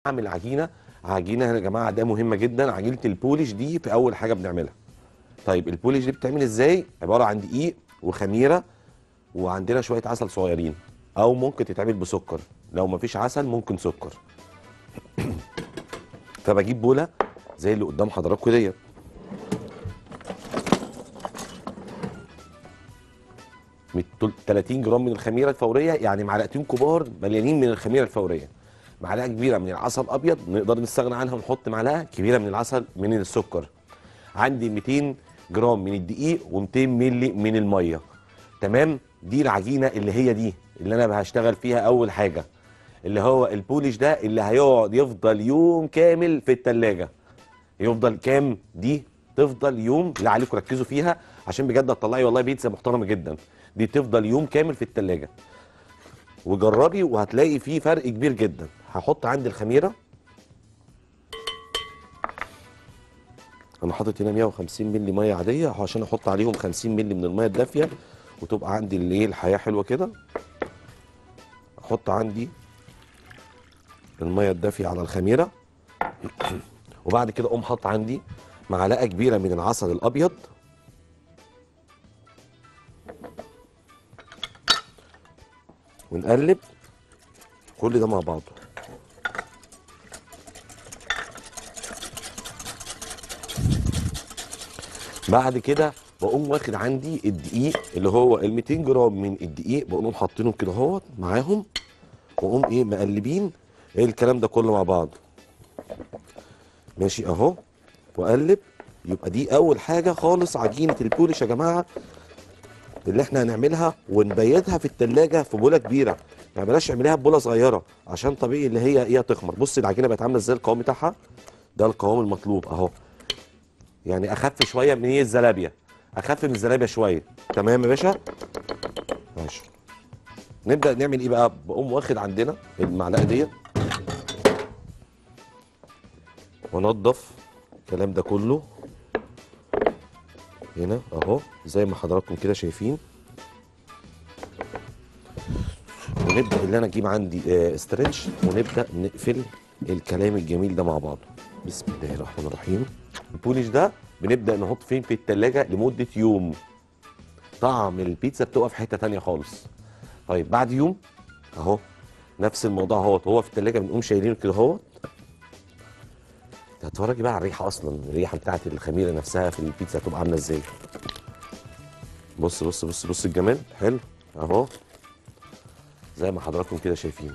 اعمل عجينه عجينه هنا يا جماعه ده مهمه جدا عجينه البوليش دي في اول حاجه بنعملها طيب البوليش دي بتتعمل ازاي عباره عن دقيق وخميره وعندنا شويه عسل صغيرين او ممكن تتعمل بسكر لو مفيش عسل ممكن سكر فبجيب بوله زي اللي قدام حضراتكم ديت من تل- 30 جرام من الخميره الفوريه يعني معلقتين كبار مليانين من الخميره الفوريه معلقه كبيره من العسل الابيض نقدر نستغنى عنها ونحط معلقه كبيره من العسل من السكر عندي 200 جرام من الدقيق و200 مللي من الميه تمام دي العجينه اللي هي دي اللي انا هشتغل فيها اول حاجه اللي هو البوليش ده اللي هيقعد يفضل يوم كامل في التلاجة يفضل كام دي تفضل يوم لا عليكم ركزوا فيها عشان بجد هتطلعي والله بيتزا محترمه جدا دي تفضل يوم كامل في التلاجة وجربي وهتلاقي فيه فرق كبير جدا هحط عندي الخميره انا حاطط هنا 150 مللي ميه عاديه عشان احط عليهم 50 مللي من الميه الدافيه وتبقى عندي اللي ايه الحياه حلوه كده احط عندي الميه الدافيه على الخميره وبعد كده اقوم حاطط عندي معلقه كبيره من العسل الابيض ونقلب كل ده مع بعضه بعد كده بقوم واخد عندي الدقيق اللي هو ال 200 جرام من الدقيق بقوم حاطينهم كده اهوت معاهم واقوم ايه مقلبين ايه الكلام ده كله مع بعض ماشي اهو واقلب يبقى دي اول حاجه خالص عجينه البوليش يا جماعه اللي احنا هنعملها ونبيتها في التلاجة في بوله كبيره يعني بلاش اعمليها بوله صغيره عشان طبيعي اللي هي هي تخمر بص العجينه بقت عامله ازاي القوام بتاعها ده القوام المطلوب اهو يعني اخف شويه من هي الزلابيه اخف من الزلابيه شويه تمام يا باشا ماشي نبدا نعمل ايه بقى بقوم واخد عندنا المعلقه ديت وانضف الكلام ده كله هنا اهو زي ما حضراتكم كده شايفين ونبدا اللي انا اجيب عندي آه، استرتش ونبدا نقفل الكلام الجميل ده مع بعض بسم الله الرحمن الرحيم البوليش ده بنبدا نحط فين في التلاجة لمده يوم طعم البيتزا بتبقى في حته تانية خالص طيب بعد يوم اهو نفس الموضوع اهوت هو في التلاجة بنقوم شايلينه كده اهوت هتفرجي بقى على الريحه اصلا الريحه بتاعت الخميره نفسها في البيتزا هتبقى عامله ازاي بص بص بص بص الجمال حلو اهو زي ما حضراتكم كده شايفين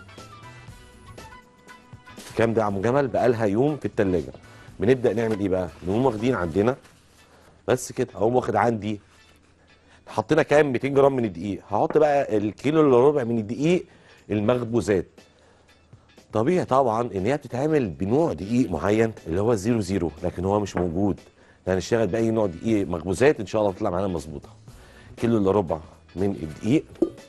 كام ده يا عم جمل بقالها يوم في التلاجة بنبدا نعمل ايه بقى نقوم واخدين عندنا بس كده اقوم واخد عندي حطينا كام 200 جرام من الدقيق هحط بقى الكيلو الا ربع من الدقيق المخبوزات طبيعي طبعا ان هي بتتعمل بنوع دقيق معين اللي هو زيرو زيرو لكن هو مش موجود هنشتغل باي نوع دقيق مخبوزات ان شاء الله تطلع معانا مظبوطه كيلو الا ربع من الدقيق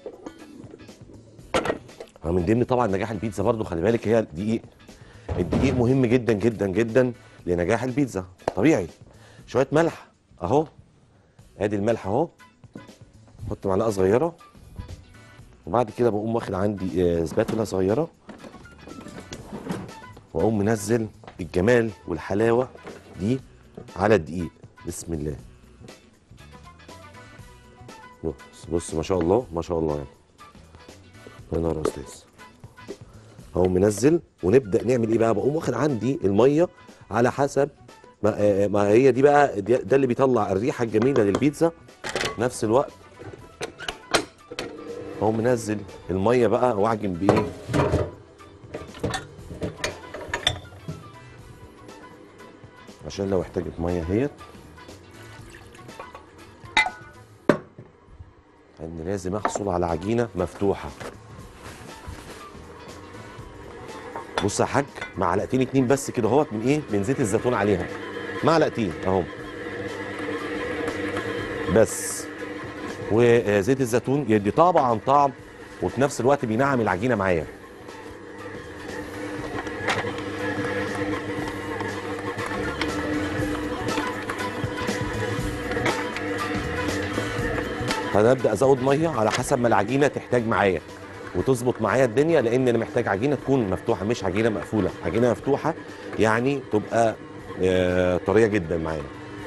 من ضمن طبعا نجاح البيتزا برضو خلي بالك هي الدقيق الدقيق مهم جدا جدا جدا لنجاح البيتزا طبيعي شويه ملح اهو ادي الملح اهو حط معلقه صغيره وبعد كده بقوم واخد عندي آه، سباتولا صغيره واقوم منزل الجمال والحلاوه دي على الدقيق بسم الله بص بص ما شاء الله ما شاء الله يعني الله ينور يا استاذ اقوم منزل ونبدا نعمل ايه بقى بقوم واخد عندي الميه على حسب ما, آه، ما هي دي بقى دي- ده اللي بيطلع الريحه الجميله للبيتزا في نفس الوقت اقوم منزل الميه بقى واعجن بايه عشان لو احتاجت ميه اهيت ان لازم احصل على عجينه مفتوحه بص يا حاج معلقتين اتنين بس كده اهوت من ايه من زيت الزيتون عليها معلقتين اهو بس وزيت الزيتون يدي طبعا طعم وفي نفس الوقت بينعم العجينه معايا هنبدا ازود ميه على حسب ما العجينه تحتاج معايا وتظبط معايا الدنيا لان انا محتاج عجينه تكون مفتوحه مش عجينه مقفوله عجينه مفتوحه يعني تبقى آه، طريه جدا معايا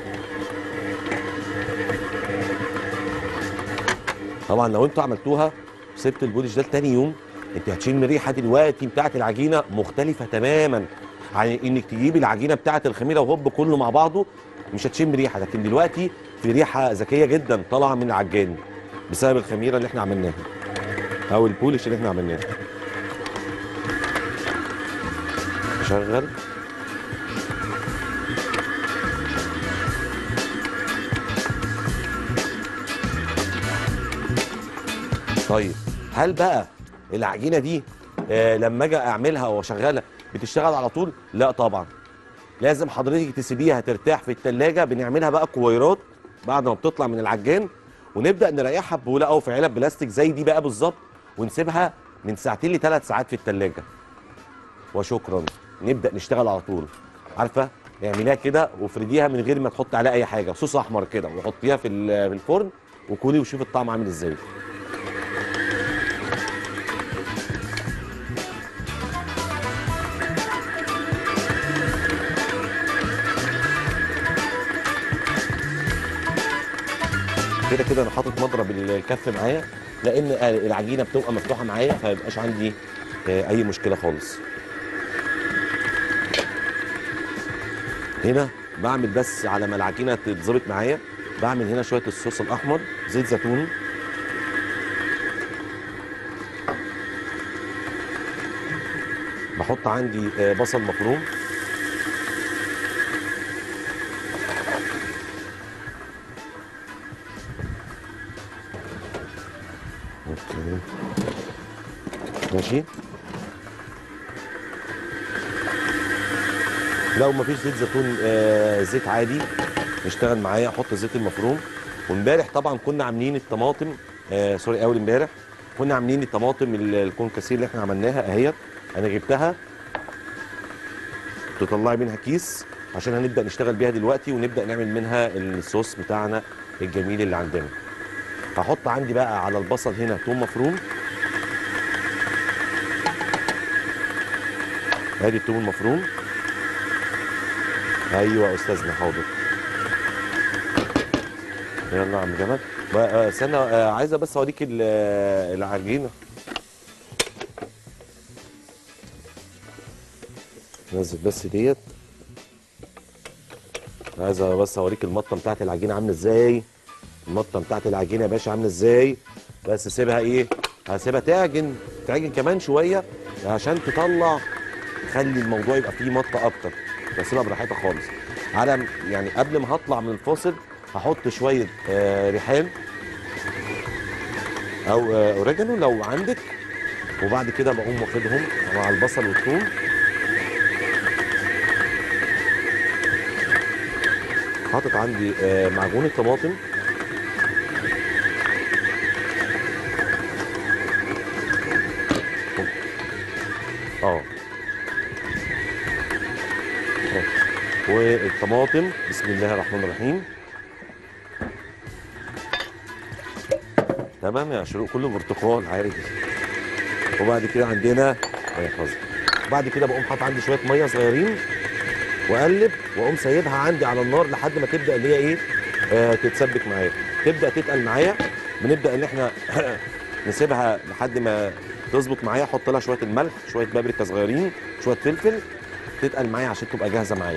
طبعا لو انتوا عملتوها وسبت البولش ده لتاني يوم انت هتشم ريحه دلوقتي بتاعت العجينه مختلفه تماما عن انك تجيب العجينه بتاعت الخميره وهوب كله مع بعضه مش هتشم ريحه لكن دلوقتي في ريحه ذكيه جدا طالعه من العجان بسبب الخميره اللي احنا عملناها او البولش اللي احنا عملناه شغل طيب هل بقى العجينه دي آه لما اجي اعملها واشغلها بتشتغل على طول لا طبعا لازم حضرتك تسيبيها ترتاح في التلاجة بنعملها بقى كويرات بعد ما بتطلع من العجان ونبدا نريحها ببوله او في علب بلاستيك زي دي بقى بالظبط ونسيبها من ساعتين لثلاث ساعات في التلاجة وشكرا نبدا نشتغل على طول عارفه اعمليها كده وافرديها من غير ما تحطي عليها اي حاجه صوص احمر كده وحطيها في ال- في الفرن وكلي وشوفي الطعم عامل ازاي كده كده انا حاطط مضرب الكف معايا لان العجينه بتبقى مفتوحه معايا فما يبقاش عندي آه، اي مشكله خالص هنا بعمل بس على ما العجينه تتظبط معايا بعمل هنا شويه الصوص الاحمر زيت زيتون بحط عندي آه، بصل مفروم اوكي ماشي لو مفيش زيت زيتون آه زيت عادي يشتغل معايا احط الزيت المفروم وامبارح طبعا كنا عاملين الطماطم آه سوري اول امبارح كنا عاملين الطماطم ال- الكونكاسير اللي احنا عملناها اهيت انا جبتها تطلعي منها كيس عشان هنبدا نشتغل بيها دلوقتي ونبدا نعمل منها الصوص بتاعنا الجميل اللي عندنا هحط عندي بقى على البصل هنا توم مفروم ادي التوم المفروم ايوه يا استاذنا حاضر يلا يا عم جمال بقى- آه، استنى آه، عايزه بس اوريك ال- آه، العجينه نزل بس ديت عايزه بس اوريك المطه بتاعت العجينه عامله ازاي المطه بتاعت العجينه يا باشا عامله ازاي بس سيبها ايه هسيبها تعجن تعجن كمان شويه عشان تطلع تخلي الموضوع يبقى فيه مطه اكتر بسيبها براحتها خالص على يعني قبل ما هطلع من الفاصل هحط شويه آه ريحان او آه اوريجانو لو عندك وبعد كده بقوم واخدهم مع البصل والثوم حاطط عندي آه معجون الطماطم اه آه. والطماطم بسم الله الرحمن الرحيم تمام يا شروق كله برتقال عادي وبعد كده عندنا آه، حظ. بعد كده بقوم حاطط عندي شويه ميه صغيرين واقلب واقوم سايبها عندي على النار لحد ما تبدا اللي هي ايه آه تتسبك معايا تبدا تتقل معايا بنبدا ان احنا نسيبها لحد ما تظبط معايا احط لها شويه الملح شويه بابريكا صغيرين شويه فلفل تتقل معايا عشان تبقى جاهزه معايا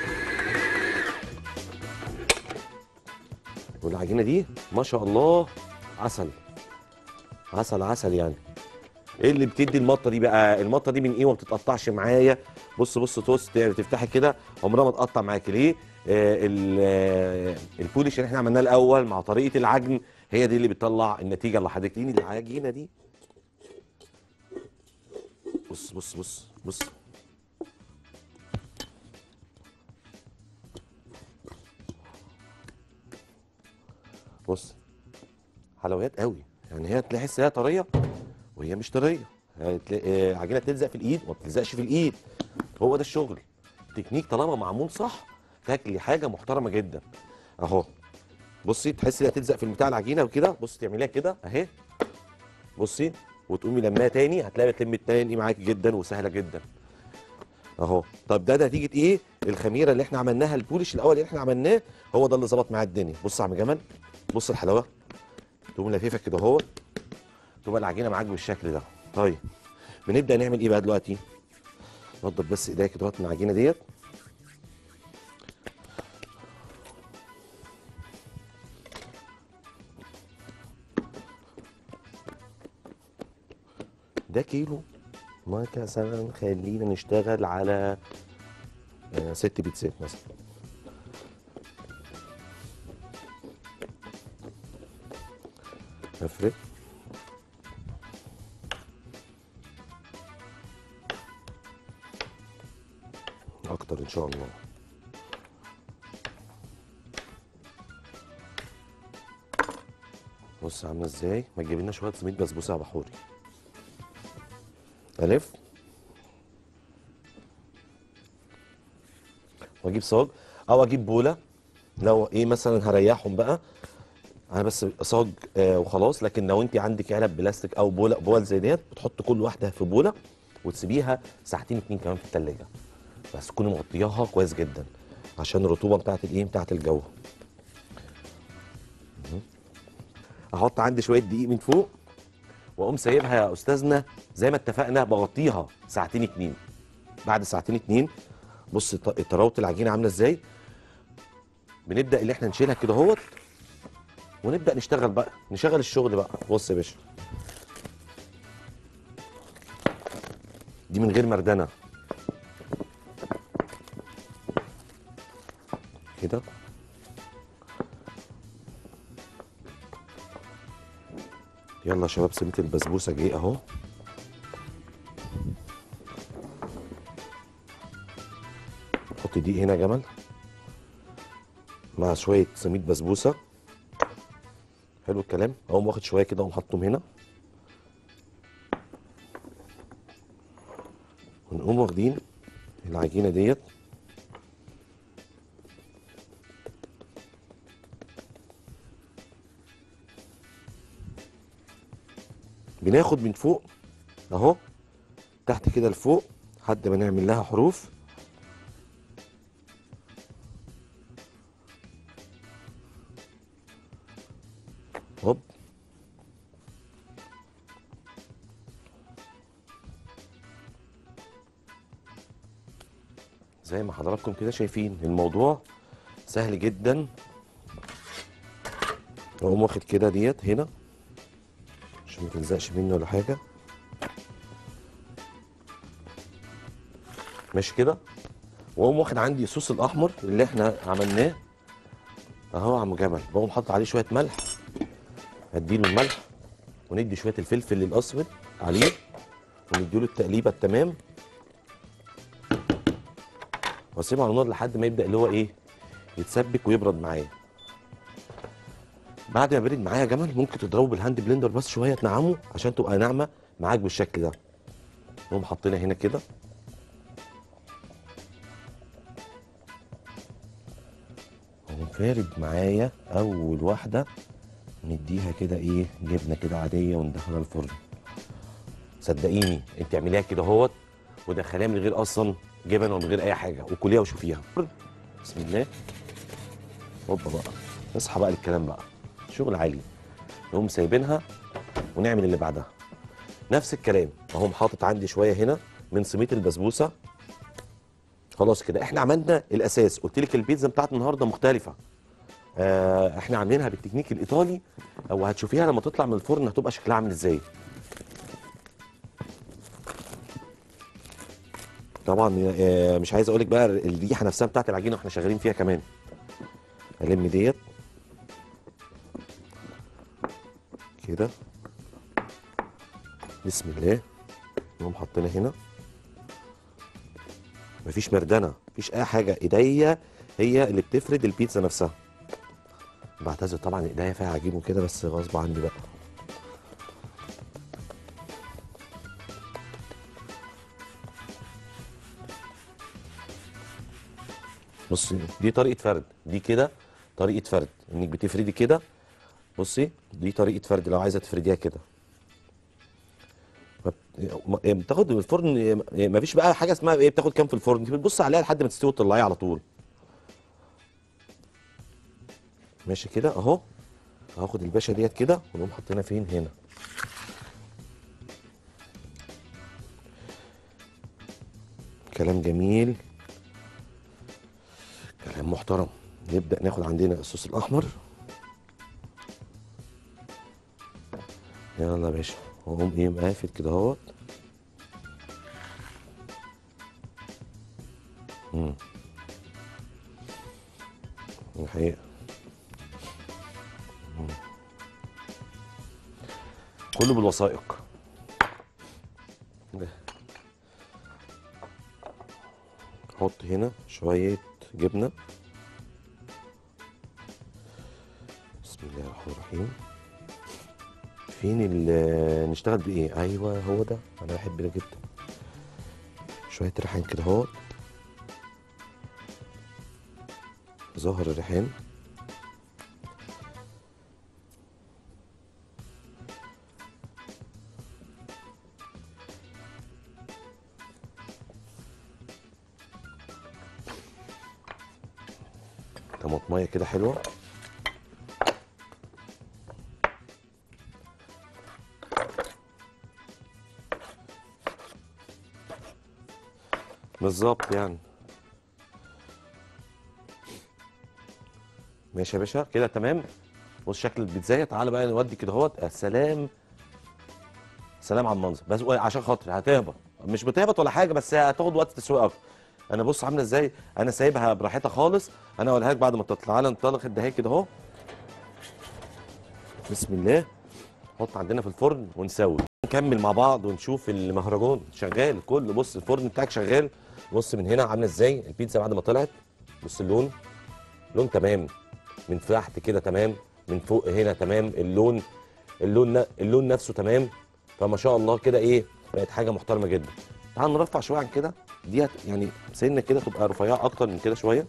والعجينه دي ما شاء الله عسل عسل عسل يعني ايه اللي بتدي المطه دي بقى المطه دي من ايه وما بتتقطعش معايا بص بص توست يعني تفتحي كده عمرها ما تقطع معاكي ليه آه ال- آه، البولش اللي احنا عملناه الاول مع طريقه العجن هي دي اللي بتطلع النتيجه اللي حضرتك تديني العجينه دي بص بص بص بص بص حلويات قوي يعني هي تحس هي طريه وهي مش طريه هتلاقي- آه، عجينه تلزق في الايد وما بتلزقش في الايد هو ده الشغل تكنيك طالما معمول صح تاكلي حاجه محترمه جدا اهو بصي تحسي انها تلزق في بتاع العجينه وكده بصي تعمليها كده اهي بصي وتقومي لماها تاني هتلاقي بتلم تاني معاكي جدا وسهله جدا اهو طب ده نتيجه ايه الخميره اللي احنا عملناها البولش الاول اللي احنا عملناه هو ده اللي ظبط معايا الدنيا بص يا عم جمال بص الحلاوه تقوم لفيفه كده اهو تبقى العجينه معاك بالشكل ده طيب بنبدا نعمل ايه بقى دلوقتي نضف بس ايديا كده من العجينه ديت ده كيلو مثلا خلينا نشتغل على آه، ست بيتزات مثلا افرد اكتر ان شاء الله بص عامله ازاي ما تجيب لنا شويه سميد بسبوسه يا بحوري الف واجيب صاج او اجيب بوله لو ايه مثلا هريحهم بقى انا بس صاج آه وخلاص لكن لو انت عندك علب بلاستيك او بوله بول زي ديت بتحط كل واحده في بوله وتسيبيها ساعتين اتنين كمان في التلاجة بس تكوني مغطياها كويس جدا عشان الرطوبه بتاعت الايه بتاعت الجو مهم. احط عندي شويه دقيق من فوق واقوم سايبها يا استاذنا زي ما اتفقنا بغطيها ساعتين اتنين بعد ساعتين اتنين بص ط- طراوه العجينه عامله ازاي بنبدا اللي احنا نشيلها كده اهوت ونبدا نشتغل بقى نشغل الشغل بقى بص يا باشا دي من غير مردنه كده يلا يا شباب سميت البسبوسه جه اهو حط دي هنا يا جمل مع شويه سميد بسبوسه حلو الكلام اقوم واخد شويه كده واقوم حاطهم هنا ونقوم واخدين العجينه ديت بناخد من فوق اهو تحت كده لفوق لحد ما نعمل لها حروف هوب زي ما حضراتكم كده شايفين الموضوع سهل جدا اقوم واخد كده ديت هنا عشان ما تلزقش مني ولا حاجه ماشي كده واقوم واخد عندي الصوص الاحمر اللي احنا عملناه اهو يا عم جمل بقوم حاطط عليه شويه ملح اديله الملح وندي شويه الفلفل الاسود عليه ونديله التقليبه التمام واسيبه على النار لحد ما يبدا اللي هو ايه يتسبك ويبرد معايا بعد ما برد معايا يا جمل ممكن تضربه بالهاند بلندر بس شويه تنعمه عشان تبقى ناعمه معاك بالشكل ده نقوم حاطينها هنا كده اقوم فارد معايا اول واحده نديها كده ايه جبنه كده عاديه وندخلها الفرن صدقيني انت اعمليها كده اهوت ودخليها من غير اصلا جبن ومن غير اي حاجه وكليها وشوفيها بسم الله هوبا بقى نصحى بقى للكلام بقى شغل عالي نقوم سايبينها ونعمل اللي بعدها نفس الكلام اهو حاطط عندي شويه هنا من سميت البسبوسه خلاص كده احنا عملنا الاساس قلت لك البيتزا بتاعت النهارده مختلفه آه احنا عاملينها بالتكنيك الايطالي او هتشوفيها لما تطلع من الفرن هتبقى شكلها عامل ازاي طبعا آه مش عايز اقول لك بقى الريحه نفسها بتاعت العجينه واحنا شغالين فيها كمان الم ديت كده بسم الله نقوم حاطينها هنا مفيش مردنه مفيش اي حاجه ايديا هي اللي بتفرد البيتزا نفسها بعتذر طبعا ايديا فيها عجين وكده بس غصب عني بقى بصي دي طريقه فرد دي كده طريقه فرد انك بتفردي كده بصي دي طريقه فرد لو عايزه تفرديها كده م- بتاخد من الفرن ما فيش بقى حاجه اسمها ايه بتاخد كام في الفرن انت بتبص عليها لحد ما تستوي وتطلعيها على طول ماشي كده اهو هاخد الباشا ديت كده ونقوم حاطينها فين هنا كلام جميل كلام محترم نبدأ ناخد عندنا الصوص الأحمر يلا يا باشا واقوم ايه مقافل كده اهوت مم. الحقيقة مم. كله بالوثائق ده. حط هنا شوية جبنة بسم الله الرحمن الرحيم فين ال نشتغل بايه ايوه هو ده انا بحب ده جدا شويه ريحان كده اهو ظهر الريحان طماطميه كده حلوه بالظبط يعني ماشي يا باشا كده تمام بص شكل البيتزايه تعالى بقى نودي كده اهوت يا سلام سلام على المنظر بس عشان خاطري هتهبط مش بتهبط ولا حاجه بس هتاخد وقت تسويق اكتر انا بص عامله ازاي انا سايبها براحتها خالص انا اقولها لك بعد ما تطلع تعالى ننطلق الدهايه كده اهو بسم الله نحط عندنا في الفرن ونسوي نكمل مع بعض ونشوف المهرجان شغال كل بص الفرن بتاعك شغال بص من هنا عامله ازاي البيتزا بعد ما طلعت بص اللون لون تمام من تحت كده تمام من فوق هنا تمام اللون اللون ن- اللون نفسه تمام فما شاء الله كده ايه بقت حاجه محترمه جدا تعال نرفع شويه عن كده ديت يعني سنه كده تبقى رفيعه اكتر من كده شويه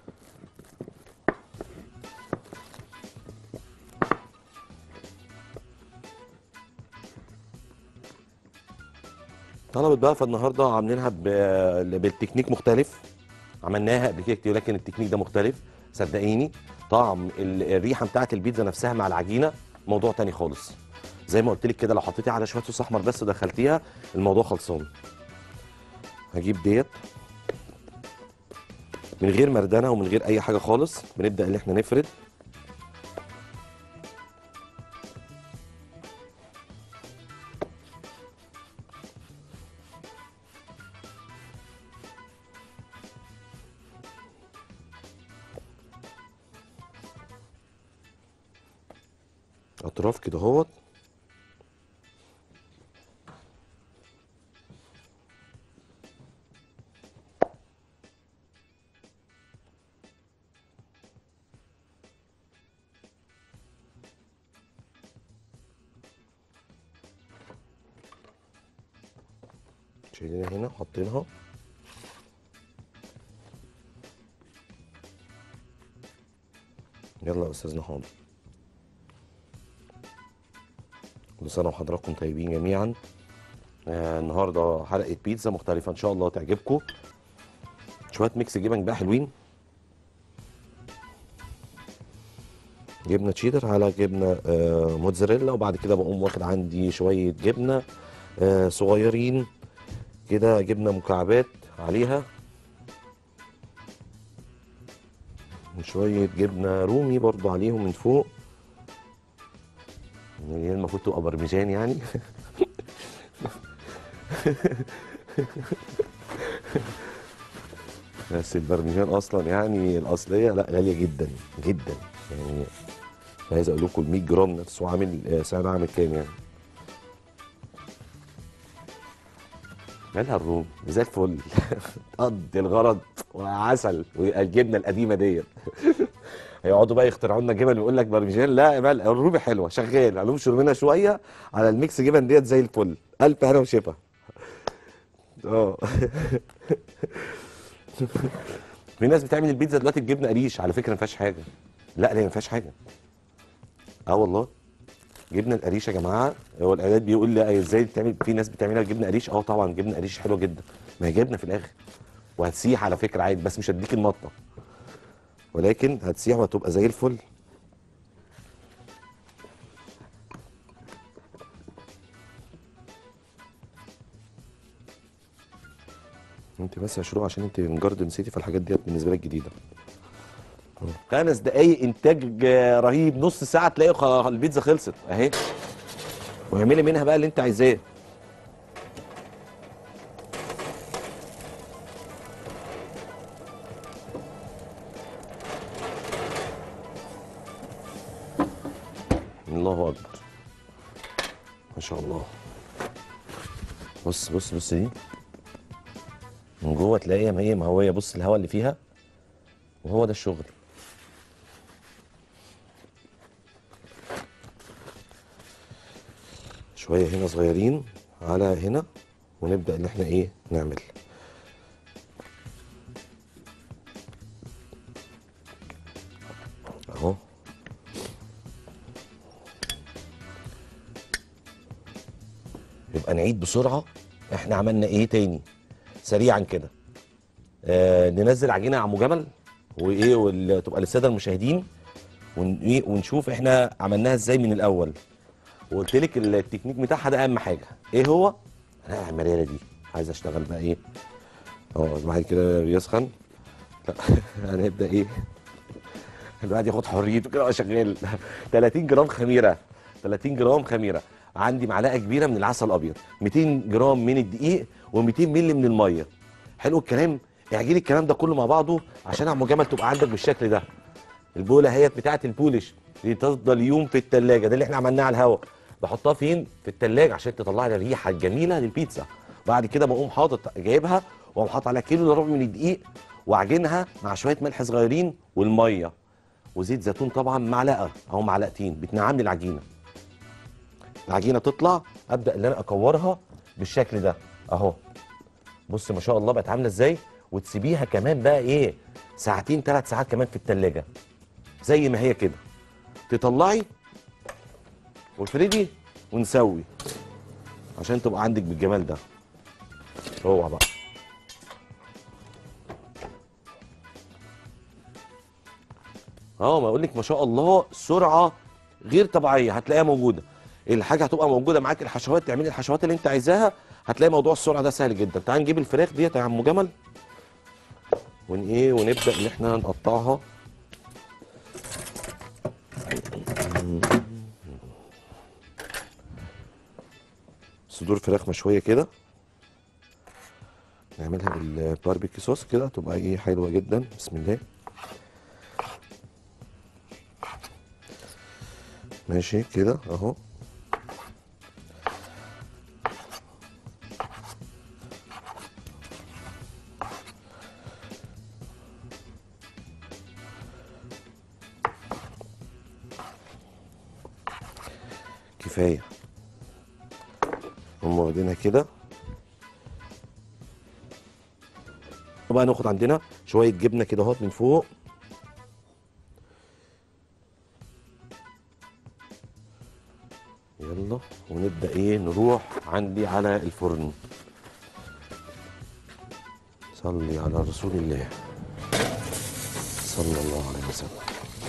طلبت بقى فالنهارده عاملينها ب- بالتكنيك مختلف عملناها قبل كده كتير لكن التكنيك ده مختلف صدقيني طعم ال- الريحه بتاعت البيتزا نفسها مع العجينه موضوع تاني خالص زي ما قلت لك كده لو حطيتي على شويه صوص احمر بس ودخلتيها الموضوع خلصان هجيب ديت من غير مردنه ومن غير اي حاجه خالص بنبدا ان احنا نفرد اطراف كده اهوت شايلينها هنا حاطينها يلا يا استاذنا حاضر كل سنه وحضراتكم طيبين جميعا آه النهارده حلقه بيتزا مختلفه ان شاء الله تعجبكم شويه ميكس جبن بقى حلوين جبنه تشيدر على جبنه آه موتزاريلا وبعد كده بقوم واخد عندي شويه جبنه آه صغيرين كده جبنه مكعبات عليها وشويه جبنه رومي برضو عليهم من فوق اللي هي المفروض تبقى برمجان يعني بس البرمجان اصلا يعني الاصليه لا غاليه جدا جدا يعني مش عايز اقول لكم ال 100 جرام نفسه عامل آه، سعرها عامل كام يعني مالها الروم زي الفل تقضي الغرض وعسل والجبنه القديمه ديت هيقعدوا بقى يخترعوا لنا جبن ويقول لك برمجان لا يا مال الرومي حلوه شغال علوم منها شويه على الميكس جبن ديت زي الفل الف هنا وشفا اه في ناس بتعمل البيتزا دلوقتي بجبنه قريش على فكره ما فيهاش حاجه لا لا ما فيهاش حاجه اه والله جبنه القريش يا جماعه هو الاعداد بيقول لي ازاي بتعمل في ناس بتعملها جبنه قريش اه طبعا جبنه قريش حلوه جدا ما هي جبنه في الاخر وهتسيح على فكره عادي بس مش هديك المطه ولكن هتسيح وهتبقى زي الفل انت بس يا شروق عشان انت مجرد نسيتي فالحاجات ديت بالنسبه لك جديده خمس دقايق انتاج آه، رهيب نص ساعه تلاقي خ- البيتزا خلصت اهي واعملي منها بقى اللي انت عايزاه الله اكبر ما شاء الله بص بص بص دي من جوه تلاقيها ما هي مهويه بص الهواء اللي فيها وهو ده الشغل شويه هنا صغيرين على هنا ونبدا ان احنا ايه نعمل اهو يبقى نعيد بسرعه احنا عملنا ايه تاني سريعا كده آه ننزل عجينه يا عمو جمل وايه وتبقى للساده المشاهدين ون إيه ونشوف احنا عملناها ازاي من الاول وقلت لك التكنيك بتاعها ده اهم حاجه ايه هو انا المرياله دي عايز اشتغل بقى ايه اه الواحد كده بيسخن لا هنبدا ايه الواحد ياخد حريته كده وهو شغال 30 جرام خميره 30 جرام خميره عندي معلقه كبيره من العسل الابيض 200 جرام من الدقيق و200 مللي من الميه حلو الكلام اعجلي الكلام ده كله مع بعضه عشان يا عم جمل تبقى عندك بالشكل ده البوله هي بتاعه البولش دي تفضل يوم في التلاجة ده اللي احنا عملناه على الهواء بحطها فين في التلاجة عشان تطلع لي الريحه الجميله للبيتزا بعد كده بقوم حاطط جايبها واقوم حاطط عليها كيلو الا ربع من الدقيق واعجنها مع شويه ملح صغيرين والميه وزيت زيتون طبعا معلقه او معلقتين بتنعم لي العجينه العجينه تطلع ابدا ان انا اكورها بالشكل ده اهو بص ما شاء الله بقت عامله ازاي وتسيبيها كمان بقى ايه ساعتين ثلاث ساعات كمان في التلاجة زي ما هي كده تطلعي وافردي ونسوي عشان تبقى عندك بالجمال ده اوعى بقى اه ما اقول لك ما شاء الله سرعه غير طبيعيه هتلاقيها موجوده الحاجه هتبقى موجوده معاك الحشوات تعملي الحشوات اللي انت عايزاها هتلاقي موضوع السرعه ده سهل جدا تعال نجيب الفراخ ديت يا عم جمل ون ايه ونبدا ان احنا نقطعها صدور فراخ مشويه كده نعملها بالباربيكيو صوص كده تبقى ايه حلوه جدا بسم الله ماشي كده اهو كفايه هم واخدينها كده وبقى ناخد عندنا شويه جبنه كده اهوت من فوق يلا ونبدا ايه نروح عندي على الفرن صلي على رسول الله صلى الله عليه وسلم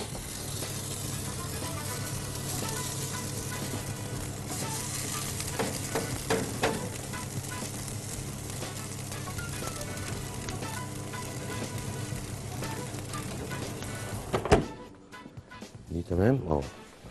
دي تمام اه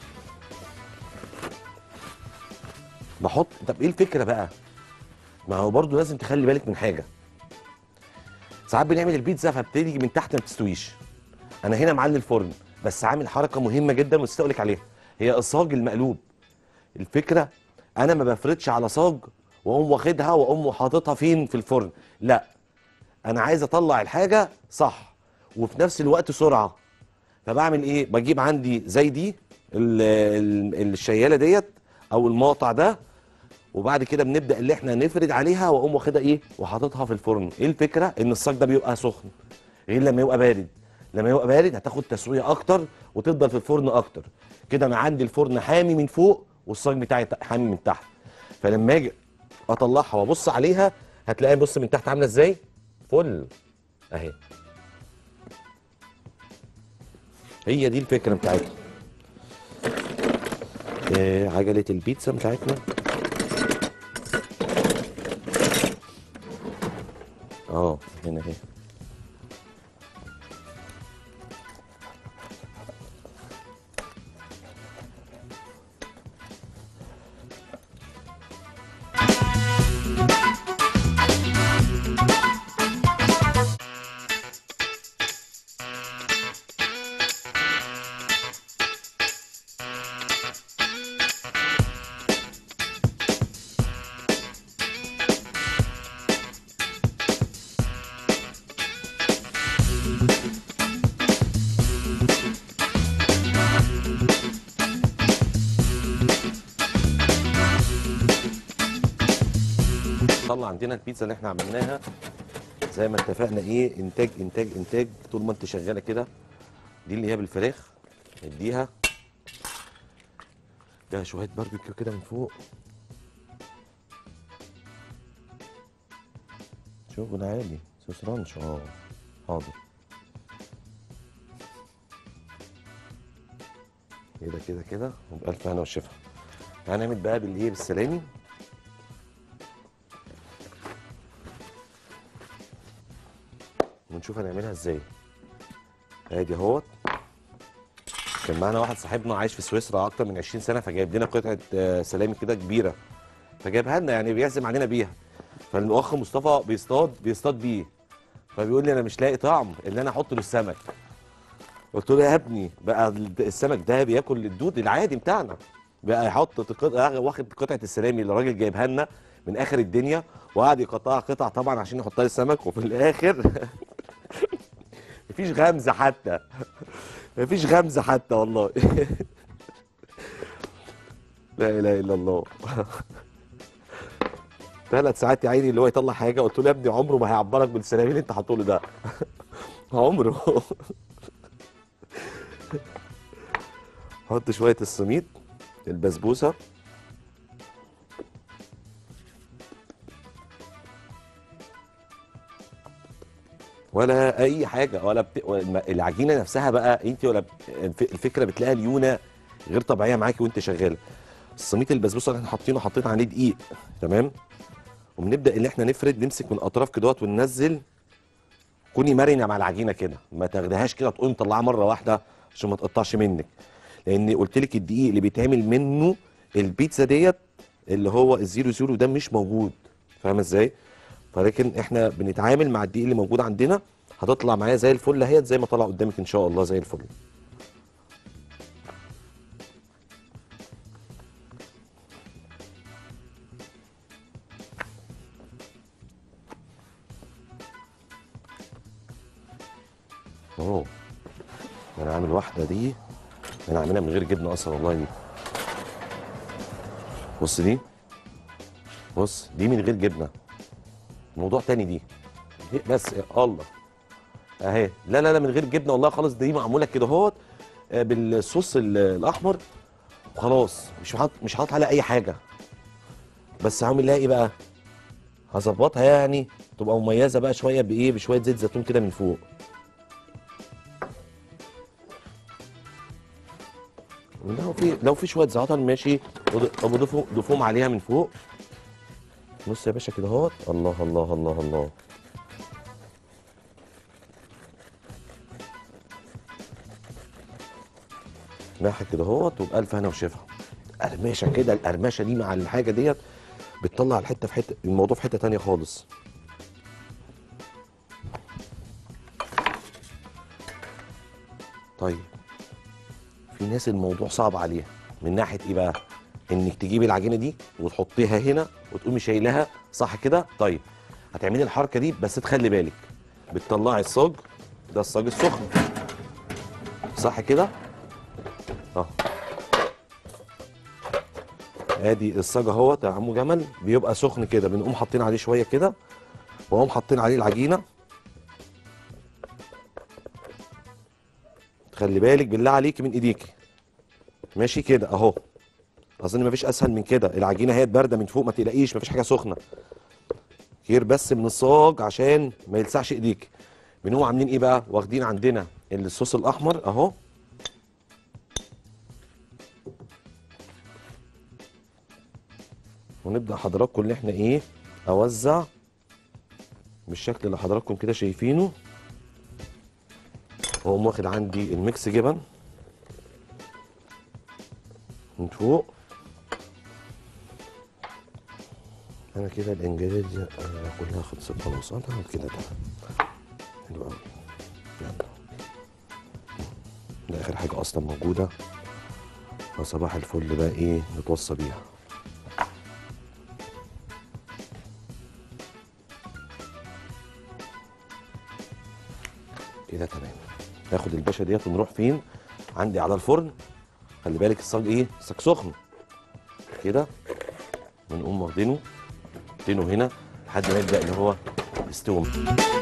بحط طب ايه الفكره بقى ما هو برضو لازم تخلي بالك من حاجه ساعات بنعمل البيتزا فبتيجي من تحت ما بتستويش انا هنا معلي الفرن بس عامل حركه مهمه جدا ونسيت اقول لك عليها هي الصاج المقلوب الفكره انا ما بفردش على صاج واقوم واخدها واقوم حاططها فين في الفرن لا انا عايز اطلع الحاجه صح وفي نفس الوقت سرعه فبعمل ايه بجيب عندي زي دي ال- ال- الشياله ديت او المقطع ده وبعد كده بنبدا اللي احنا نفرد عليها واقوم واخدها ايه وحاططها في الفرن ايه الفكره ان الصاج ده بيبقى سخن غير لما يبقى بارد لما يبقى بارد هتاخد تسويه اكتر وتفضل في الفرن اكتر كده انا عندي الفرن حامي من فوق والصاج بتاعي ت- حامي من تحت فلما اجي اطلعها وابص عليها هتلاقيها بص من تحت عامله ازاي فل اهي هي دي الفكره بتاعتها آه عجله البيتزا بتاعتنا اه هنا اهي طلع عندنا البيتزا اللي احنا عملناها زي ما اتفقنا ايه انتاج انتاج انتاج طول ما انت شغاله كده دي اللي هي بالفراخ نديها ده شويه باربيكيو كده من فوق شغل عالي صوص رانش اه حاضر كده كده كده وبألف هنا والشفا هنعمل بقى بالايه بالسلامي ونشوف هنعملها ازاي ادي اهوت كان معانا واحد صاحبنا عايش في سويسرا اكتر من 20 سنه فجايب لنا قطعه آه، سلامي كده كبيره فجايبها لنا يعني بيعزم علينا بيها فالاخ مصطفى بيصطاد بيصطاد بيه فبيقول لي انا مش لاقي طعم اللي انا احطه للسمك قلت له يا ابني بقى السمك ده بياكل الدود العادي بتاعنا بقى يحط قطع- واخد قطعه السلامي اللي الراجل جايبها لنا من اخر الدنيا وقعد يقطعها قطع طبعا عشان يحطها للسمك وفي الاخر مفيش غمزه حتى مفيش غمزه حتى والله لا اله الا الله ثلاث ساعات يا عيني اللي هو يطلع حاجه قلت له يا ابني عمره ما هيعبرك بالسلامي اللي انت حاطه له ده عمره حط شويه السميد البسبوسه ولا اي حاجه ولا بت... ولا- العجينه نفسها بقى انت ولا بت- الف- الفكره بتلاقيها ليونه غير طبيعيه معاكي وانت شغاله السميط البسبوسه اللي احنا حاطينه حطيت عليه دقيق تمام وبنبدا ان احنا نفرد نمسك من الاطراف كده وننزل كوني مرنه مع العجينه كده ما تاخدهاش كده تقوم مطلعها مره واحده عشان ما تقطعش منك لان قلت لك الدقيق اللي بيتعمل منه البيتزا ديت اللي هو الزيرو زيرو ده مش موجود فاهمه ازاي فلكن احنا بنتعامل مع الدقيق اللي موجود عندنا هتطلع معايا زي الفل اهيت زي ما طلع قدامك ان شاء الله زي الفل اوه انا عامل واحده دي انا عاملها من غير جبنه اصلا والله دي بص دي بص دي من غير جبنه موضوع تاني دي دي بس يا الله اهي لا لا لا من غير جبنه والله خالص دي معموله كده اهوت آه، بالصوص ال- الاحمر وخلاص مش حاطط مش حاطط عليها اي حاجه بس هعمل لها ايه بقى هظبطها يعني تبقى مميزه بقى شويه بايه بشويه زيت زيتون كده من فوق لو في لو في شويه زعتر ماشي وض- طب ضيفوا ضيفوهم عليها من فوق بص يا باشا كده اهوت الله الله الله الله ناحيه كده اهوت وبألف هنا وشفا قرمشه كده القرمشه دي مع الحاجه ديت بتطلع الحته في حته الموضوع في حته تانية خالص طيب في ناس الموضوع صعب عليها من ناحيه ايه بقى انك تجيبي العجينه دي وتحطيها هنا وتقومي شايلها صح كده طيب هتعملي الحركه دي بس تخلي بالك بتطلعي الصاج ده الصاج السخن صح كده اه ادي الصاج اهوت يا عمو جمل بيبقى سخن كده بنقوم حاطين عليه شويه كده واقوم حاطين عليه العجينه خلي بالك بالله عليكي من ايديكي ماشي كده اهو اظن مفيش اسهل من كده العجينه هي بارده من فوق ما تقلقيش مفيش حاجه سخنه كتير بس من الصاج عشان ما يلسعش ايديك بنقوم عاملين ايه بقى واخدين عندنا الصوص الاحمر اهو ونبدا حضراتكم اللي احنا ايه اوزع بالشكل اللي حضراتكم كده شايفينه واقوم واخد عندي الميكس جبن من فوق انا كده الانجليزي آه، كلها خلصت خلاص انا هعمل كده ده حلو قوي يلا ده اخر حاجه اصلا موجوده فصباح الفل بقى ايه نتوصى بيها كده تمام ناخد الباشا ديت ونروح فين عندي على الفرن خلي بالك الصاج ايه صاج سخن كده ونقوم واخدينه حاطينه هنا لحد ما يبدا اللي هو يستوي